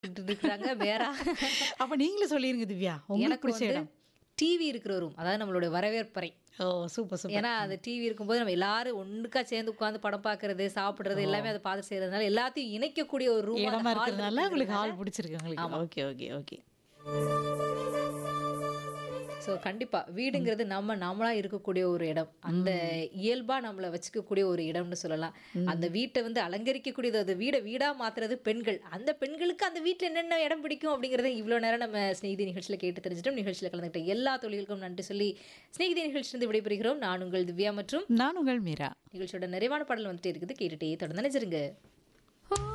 இருக்கிறாங்க வேற அப்ப நீங்களும் சொல்லிருங்க திவ்யா உங்களுக்கு எனக்கு பிடிச்ச வந்து இடம் டிவி இருக்கிற ரூம் அதாவது நம்மளுடைய வரவேற்பறை ஓ சூப்பர் சூப்பர் ஏன்னா அது டிவி இருக்கும்போது நம்ம எல்லாரும் ஒண்ணுக்கா சேர்ந்து உட்காந்து படம் பார்க்கறது சாப்பிடுறது எல்லாமே அதை பார்த்து செய்யறதுனால எல்லாத்தையும் இணைக்கக்கூடிய ஒரு ரூம் இடமா இருக்கிறதுனால உங்களுக்கு ஹால் பிடிச்சிருக்கு உங்களுக்கு ஓகே ஓகே ஓகே ஸோ கண்டிப்பா வீடுங்கிறது நம்ம நம்மளா இருக்கக்கூடிய ஒரு இடம் அந்த இயல்பா நம்மளை வச்சுக்கக்கூடிய ஒரு இடம்னு சொல்லலாம் அந்த வீட்டை வந்து அலங்கரிக்கக்கூடியது அது வீடை வீடா மாத்துறது பெண்கள் அந்த பெண்களுக்கு அந்த வீட்டில் என்னென்ன இடம் பிடிக்கும் அப்படிங்கிறத இவ்வளோ நேரம் நம்ம ஸ்நேகிதி நிகழ்ச்சியில் கேட்டு தெரிஞ்சிட்டோம் நிகழ்ச்சியில் கலந்துக்கிட்ட எல்லா தொழில்களுக்கும் நன்றி சொல்லி ஸ்நேகிதி நிகழ்ச்சியிலிருந்து விடைபெறுகிறோம் நான் உங்கள் திவ்யா மற்றும் நான் உங்கள் மீரா நிகழ்ச்சியோட நிறைவான பாடல் வந்துட்டே இருக்குது கேட்டுட்டே தொடர்ந்து நினைச்சிருங்க